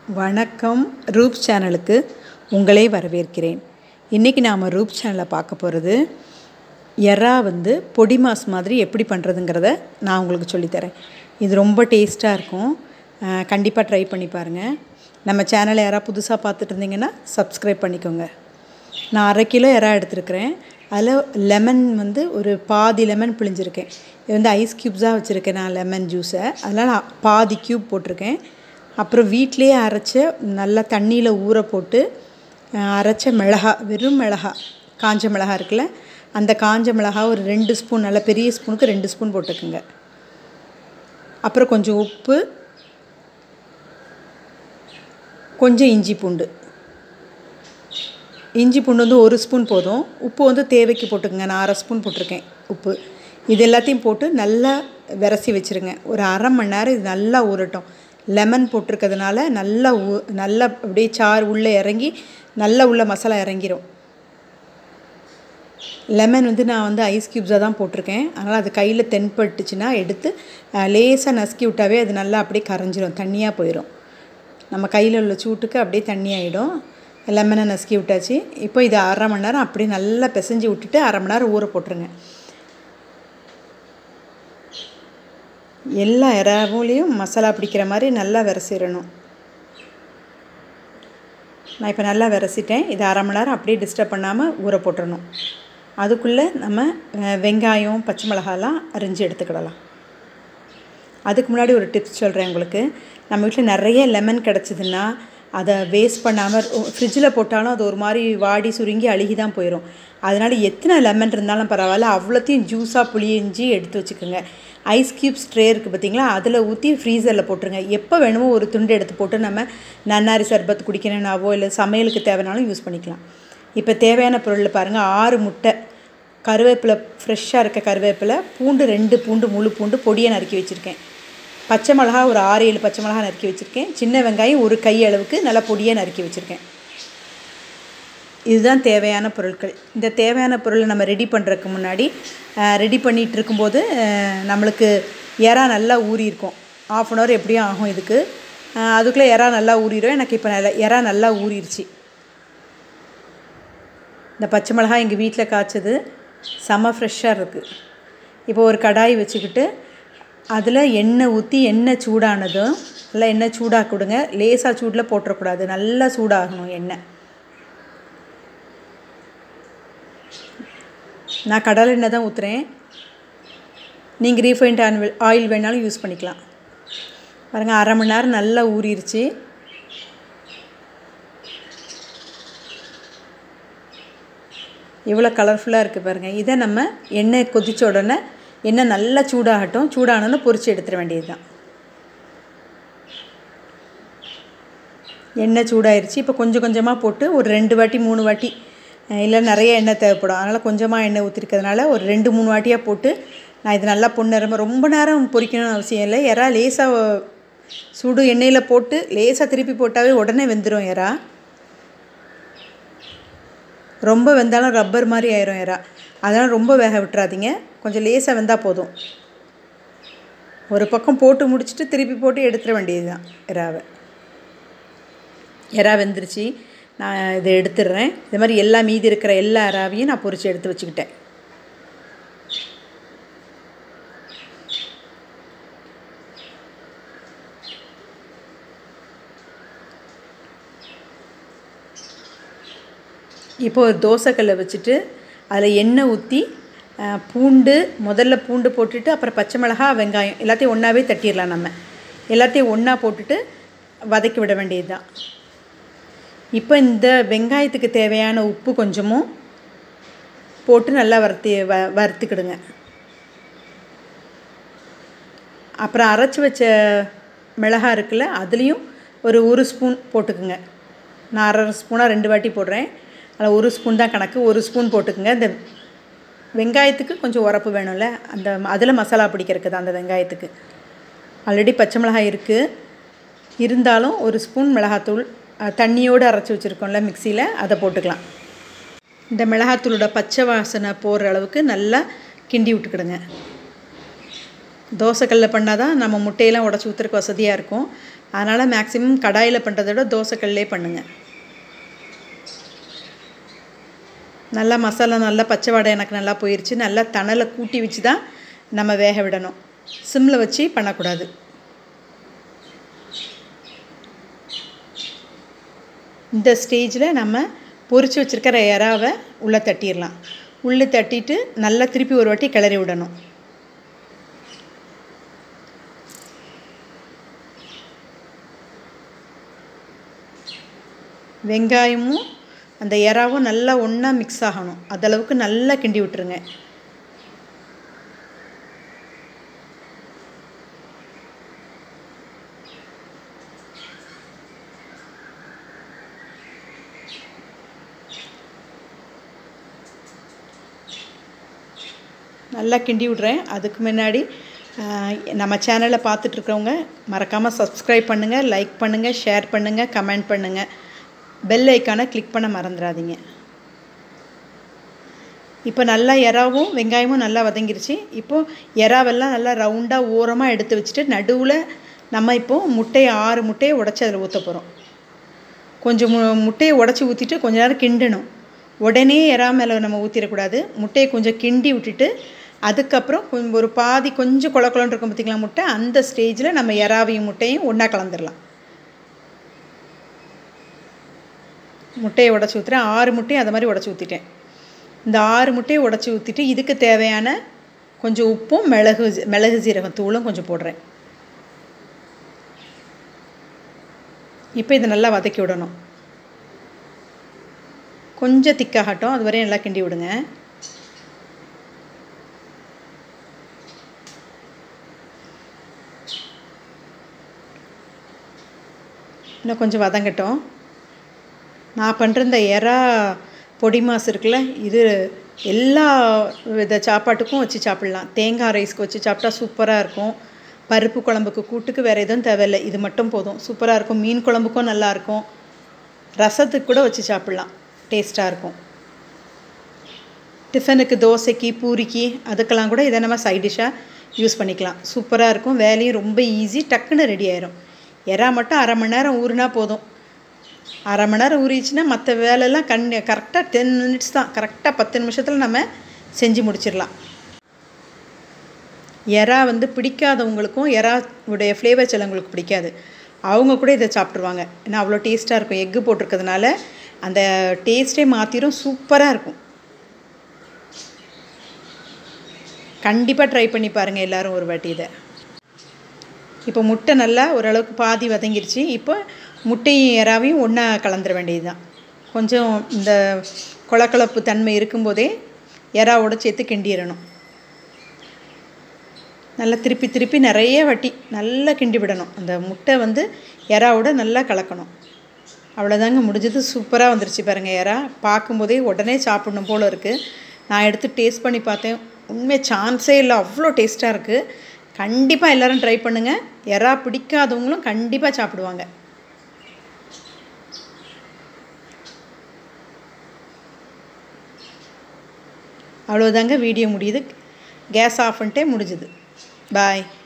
வணக்கம் ரூப் சேனலுக்கு உங்களை வரவேற்கிறேன் இன்றைக்கி நாம் ரூப் சேனலை பார்க்க போகிறது எறா வந்து பொடி மாஸ் மாதிரி எப்படி பண்ணுறதுங்கிறத நான் உங்களுக்கு சொல்லித்தரேன் இது ரொம்ப டேஸ்ட்டாக இருக்கும் கண்டிப்பாக ட்ரை பண்ணி பாருங்கள் நம்ம சேனலை யாராவது புதுசாக பார்த்துட்டு இருந்தீங்கன்னா சப்ஸ்கிரைப் பண்ணிக்கோங்க நான் அரை கிலோ எறா எடுத்திருக்கிறேன் அதில் லெமன் வந்து ஒரு பாதி லெமன் பிழிஞ்சிருக்கேன் இது வந்து ஐஸ் க்யூப்ஸாக வச்சுருக்கேன் நான் லெமன் ஜூஸை அதனால் நான் பாதி க்யூப் போட்டிருக்கேன் அப்புறம் வீட்டிலேயே அரைச்ச நல்லா தண்ணியில் ஊற போட்டு அரைச்ச மிளகா வெறும் மிளகா காஞ்ச மிளகா இருக்குல்ல அந்த காஞ்ச மிளகா ஒரு ரெண்டு ஸ்பூன் நல்ல பெரிய ஸ்பூனுக்கு ரெண்டு ஸ்பூன் போட்டுக்குங்க அப்புறம் கொஞ்சம் உப்பு கொஞ்சம் இஞ்சி பூண்டு இஞ்சி பூண்டு வந்து ஒரு ஸ்பூன் போதும் உப்பு வந்து தேவைக்கு போட்டுக்கோங்க நான் அரை ஸ்பூன் போட்டிருக்கேன் உப்பு இது எல்லாத்தையும் போட்டு நல்லா விரசி வச்சுருங்க ஒரு அரை மணி நேரம் இது நல்லா ஊறட்டும் லெமன் போட்டிருக்கிறதுனால நல்லா ஊ நல்லா அப்படியே சாறு உள்ளே இறங்கி நல்லா உள்ள மசாலா இறங்கிரும் லெமன் வந்து நான் வந்து ஐஸ் க்யூப்ஸாக தான் போட்டிருக்கேன் அதனால் அது கையில் தென்பட்டுச்சுன்னா எடுத்து லேசாக நசுக்கி விட்டாவே அது நல்லா அப்படியே கரைஞ்சிரும் தண்ணியாக போயிடும் நம்ம கையில் உள்ள சூட்டுக்கு அப்படியே தண்ணி ஆகிடும் லெமனை நசுக்கி விட்டாச்சு இப்போ இது அரை மணி நேரம் அப்படியே நல்லா பிசைஞ்சு விட்டுட்டு அரை மணி நேரம் ஊற போட்டுருங்க எல்லா இறாவுலேயும் மசாலா பிடிக்கிற மாதிரி நல்லா விரசிடணும் நான் இப்போ நல்லா விரசிட்டேன் இது அரை மணி நேரம் அப்படியே டிஸ்டர்ப் பண்ணாமல் ஊற போட்டுடணும் அதுக்குள்ளே நம்ம வெங்காயம் பச்சை மிளகாலாம் அரிஞ்சு எடுத்துக்கிடலாம் அதுக்கு முன்னாடி ஒரு டிப்ஸ் சொல்கிறேன் உங்களுக்கு நம்ம வீட்டில் நிறைய லெமன் கிடச்சிதுன்னா அதை வேஸ்ட் பண்ணாமல் ஃப்ரிட்ஜில் போட்டாலும் அது ஒரு மாதிரி வாடி சுருங்கி அழுகி தான் போயிடும் அதனால் எத்தனை லெமன் இருந்தாலும் பரவாயில்ல அவ்வளோத்தையும் ஜூஸாக புளியஞ்சி எடுத்து வச்சுக்கோங்க ஐஸ் க்யூப்ஸ் ட்ரே இருக்குது பார்த்தீங்களா அதில் ஊற்றி ஃப்ரீசரில் போட்டுருங்க எப்போ வேணுமோ ஒரு துண்டு எடுத்து போட்டு நம்ம நன்னாரி சர்பத் குடிக்கணும்னாவோ இல்லை சமையலுக்கு தேவைனாலும் யூஸ் பண்ணிக்கலாம் இப்போ தேவையான பொருள் பாருங்கள் ஆறு முட்டை கருவேப்பிலை ஃப்ரெஷ்ஷாக இருக்க கருவேப்பிலை பூண்டு ரெண்டு பூண்டு முழு பூண்டு பொடியை நறுக்கி வச்சுருக்கேன் பச்சை மிளகா ஒரு ஆறு ஏழு பச்சை மிளகா நறுக்கி வச்சுருக்கேன் சின்ன வெங்காயம் ஒரு கை அளவுக்கு நல்லா பொடியாக நறுக்கி வச்சுருக்கேன் இதுதான் தேவையான பொருட்கள் இந்த தேவையான பொருளை நம்ம ரெடி பண்ணுறதுக்கு முன்னாடி ரெடி பண்ணிகிட்டு இருக்கும்போது நம்மளுக்கு எறா நல்லா ஊறி இருக்கும் ஆஃப் அன் ஹவர் எப்படியும் ஆகும் இதுக்கு அதுக்குள்ளே எறா நல்லா ஊறிடும் எனக்கு இப்போ நல்லா எறா நல்லா ஊறிடுச்சு இந்த பச்சை மிளகாய் எங்கள் வீட்டில் காய்ச்சது செம்ம ஃப்ரெஷ்ஷாக இருக்குது இப்போ ஒரு கடாய் வச்சுக்கிட்டு அதில் எண்ணெய் ஊற்றி எண்ணெய் சூடானதும் நல்லா எண்ணெய் சூடாக கொடுங்க லேசாக சூடில் போட்டுறக்கூடாது நல்லா சூடாகணும் எண்ணெய் நான் கடலை எண்ணெய் தான் ஊற்றுறேன் நீங்கள் ரீஃபைண்ட் ஆயில் ஆயில் வேணாலும் யூஸ் பண்ணிக்கலாம் பாருங்கள் அரை மணி நேரம் நல்லா ஊறிடுச்சு இவ்வளோ கலர்ஃபுல்லாக இருக்குது பாருங்கள் இதை நம்ம எண்ணெய் கொதித்த உடனே எண்ணெய் நல்லா சூடாகட்டும் சூடானோன்னு பொரித்து எடுத்துட வேண்டியது தான் எண்ணெய் சூடாயிருச்சு இப்போ கொஞ்சம் கொஞ்சமாக போட்டு ஒரு ரெண்டு வாட்டி மூணு வாட்டி இல்லை நிறைய எண்ணெய் தேவைப்படும் அதனால் கொஞ்சமாக எண்ணெய் ஊற்றிருக்கிறதுனால ஒரு ரெண்டு மூணு வாட்டியாக போட்டு நான் இது நல்லா பொன்னிறம ரொம்ப நேரம் பொரிக்கணும்னு அவசியம் இல்லை எறா லேசாக சுடு எண்ணெயில் போட்டு லேசாக திருப்பி போட்டாவே உடனே வெந்துடும் எறா ரொம்ப வெந்தாலும் ரப்பர் மாதிரி ஆயிரும் எறா அதனால் ரொம்ப வேக விட்டுறாதீங்க கொஞ்சம் லேசாக வெந்தால் போதும் ஒரு பக்கம் போட்டு முடிச்சுட்டு திருப்பி போட்டு எடுத்துட வேண்டியது தான் எறாவை எறா வெந்துருச்சு நான் இதை எடுத்துடுறேன் இது மாதிரி எல்லா மீதி இருக்கிற எல்லா எறாவையும் நான் பொரித்து எடுத்து வச்சுக்கிட்டேன் இப்போ ஒரு தோசைக்கல்லை வச்சுட்டு அதில் எண்ணெய் ஊற்றி பூண்டு முதல்ல பூண்டு போட்டுட்டு அப்புறம் பச்சை மிளகா வெங்காயம் எல்லாத்தையும் ஒன்றாவே தட்டிடலாம் நம்ம எல்லாத்தையும் ஒன்றா போட்டுட்டு வதக்கி விட வேண்டியது தான் இப்போ இந்த வெங்காயத்துக்கு தேவையான உப்பு கொஞ்சமும் போட்டு நல்லா வறுத்தி வ வறுத்துக்கிடுங்க அப்புறம் அரைச்சி வச்ச மிளகா இருக்குல்ல அதுலேயும் ஒரு ஒரு ஸ்பூன் போட்டுக்குங்க நான் அரை ஸ்பூனாக ரெண்டு வாட்டி போடுறேன் அதில் ஒரு ஸ்பூன் தான் கணக்கு ஒரு ஸ்பூன் போட்டுக்குங்க இந்த வெங்காயத்துக்கு கொஞ்சம் உரப்பு வேணும்ல அந்த அதில் மசாலா பிடிக்கிறதுக்கு தான் அந்த வெங்காயத்துக்கு ஆல்ரெடி பச்சை மிளகாய் இருக்குது இருந்தாலும் ஒரு ஸ்பூன் மிளகாத்தூள் தண்ணியோடு அரைச்சி வச்சுருக்கோம்ல மிக்சியில் அதை போட்டுக்கலாம் இந்த மிளகாத்தூளோட பச்சை வாசனை போகிற அளவுக்கு நல்லா கிண்டி விட்டுக்கிடுங்க தோசைக்கல்லில் பண்ணால் தான் நம்ம முட்டையெல்லாம் உடச்சி ஊற்றுறக்கு வசதியாக இருக்கும் அதனால் மேக்ஸிமம் கடாயில் பண்ணுறத விட தோசைக்கல்லே பண்ணுங்கள் நல்லா மசாலா நல்லா பச்சை வடை எனக்கு நல்லா போயிடுச்சு நல்லா தணலை கூட்டி வச்சு தான் நம்ம வேக விடணும் சிம்மில் வச்சு பண்ணக்கூடாது இந்த ஸ்டேஜில் நம்ம பொரிச்சு வச்சுருக்கிற இறாவை உள்ளே தட்டிடலாம் உள்ளே தட்டிட்டு நல்லா திருப்பி ஒரு வாட்டி கிளறி விடணும் வெங்காயமும் அந்த இறாவும் நல்லா ஒன்றா மிக்ஸ் ஆகணும் அதளவுக்கு நல்லா கிண்டி விட்டுருங்க நல்லா கிண்டி விட்றேன் அதுக்கு முன்னாடி நம்ம சேனலை பார்த்துட்ருக்கவங்க மறக்காமல் சப்ஸ்கிரைப் பண்ணுங்கள் லைக் பண்ணுங்கள் ஷேர் பண்ணுங்கள் கமெண்ட் பண்ணுங்கள் பெல் ஐக்கானை கிளிக் பண்ண மறந்துடாதீங்க இப்போ நல்லா எறாவும் வெங்காயமும் நல்லா வதங்கிருச்சு இப்போது எறாவெல்லாம் நல்லா ரவுண்டாக ஓரமாக எடுத்து வச்சுட்டு நடுவில் நம்ம இப்போது முட்டையை ஆறு முட்டையை உடச்சி அதில் ஊற்ற போகிறோம் கொஞ்சம் மு முட்டையை உடச்சி ஊற்றிட்டு கொஞ்ச நேரம் கிண்டணும் உடனே எறா மேலே நம்ம ஊற்றிடக்கூடாது முட்டையை கொஞ்சம் கிண்டி விட்டுட்டு அதுக்கப்புறம் கொஞ்சம் ஒரு பாதி கொஞ்சம் குள குளன்னு இருக்கும் பார்த்திங்களா முட்டை அந்த ஸ்டேஜில் நம்ம எறாவையும் முட்டையும் ஒன்றா கலந்துடலாம் முட்டையை உடச்சி ஊற்றுறேன் ஆறு முட்டையும் அதை மாதிரி உடச்சி ஊற்றிட்டேன் இந்த ஆறு முட்டையை உடச்சி ஊற்றிட்டு இதுக்கு தேவையான கொஞ்சம் உப்பும் மிளகு மிளகு சீரகம் தூளும் கொஞ்சம் போடுறேன் இப்போ இதை நல்லா வதக்கி விடணும் கொஞ்சம் திக்காகட்டும் அது வரையும் நல்லா கிண்டி விடுங்க இன்னும் கொஞ்சம் வதங்கட்டும் நான் பண்ணுற இந்த எறா பொடி மாசு இருக்குல்ல இது எல்லா வித சாப்பாட்டுக்கும் வச்சு சாப்பிட்லாம் தேங்காய் ரைஸ்க்கு வச்சு சாப்பிட்டா சூப்பராக இருக்கும் பருப்பு குழம்புக்கு கூட்டுக்கு வேறு எதுவும் தேவையில்லை இது மட்டும் போதும் சூப்பராக இருக்கும் மீன் குழம்புக்கும் நல்லாயிருக்கும் ரசத்துக்கு கூட வச்சு சாப்பிட்லாம் டேஸ்ட்டாக இருக்கும் டிஃபனுக்கு தோசைக்கு பூரிக்கு அதுக்கெல்லாம் கூட இதை நம்ம சைட் டிஷ்ஷாக யூஸ் பண்ணிக்கலாம் சூப்பராக இருக்கும் வேலையும் ரொம்ப ஈஸி டக்குன்னு ரெடி ஆயிரும் எறா மட்டும் அரை மணி நேரம் ஊறுனா போதும் அரை மணி நேரம் ஊறிச்சுன்னா மற்ற வேலையெல்லாம் கண் கரெக்டாக டென் மினிட்ஸ் தான் கரெக்டாக பத்து நிமிஷத்தில் நம்ம செஞ்சு முடிச்சிடலாம் எறா வந்து பிடிக்காதவங்களுக்கும் எறா உடைய ஃப்ளேவர் சிலவங்களுக்கு பிடிக்காது அவங்க கூட இதை சாப்பிட்ருவாங்க ஏன்னா அவ்வளோ டேஸ்ட்டாக இருக்கும் எக்கு போட்டிருக்கிறதுனால அந்த டேஸ்ட்டே மாற்றிடும் சூப்பராக இருக்கும் கண்டிப்பாக ட்ரை பண்ணி பாருங்கள் எல்லோரும் ஒரு வாட்டி இதை இப்போ முட்டை நல்லா ஓரளவுக்கு பாதி வதங்கிருச்சு இப்போ முட்டையும் எறாவையும் ஒன்றா கலந்துட வேண்டியது தான் கொஞ்சம் இந்த கொளக்கலப்பு தன்மை இருக்கும்போதே எறாவோட சேர்த்து கிண்டிடணும் நல்லா திருப்பி திருப்பி நிறைய வட்டி நல்லா கிண்டி விடணும் அந்த முட்டை வந்து எறாவோட நல்லா கலக்கணும் அவ்வளோதாங்க முடிஞ்சது சூப்பராக வந்துருச்சு பாருங்கள் எறா பார்க்கும்போதே உடனே சாப்பிடணும் போல் இருக்குது நான் எடுத்து டேஸ்ட் பண்ணி பார்த்தேன் உண்மை சான்ஸே இல்லை அவ்வளோ டேஸ்ட்டாக இருக்குது கண்டிப்பாக எல்லோரும் ட்ரை பண்ணுங்கள் எறா பிடிக்காதவங்களும் கண்டிப்பாக சாப்பிடுவாங்க அவ்வளோதாங்க வீடியோ முடியுது கேஸ் ஆஃப் பண்ணிட்டே முடிஞ்சுது பாய்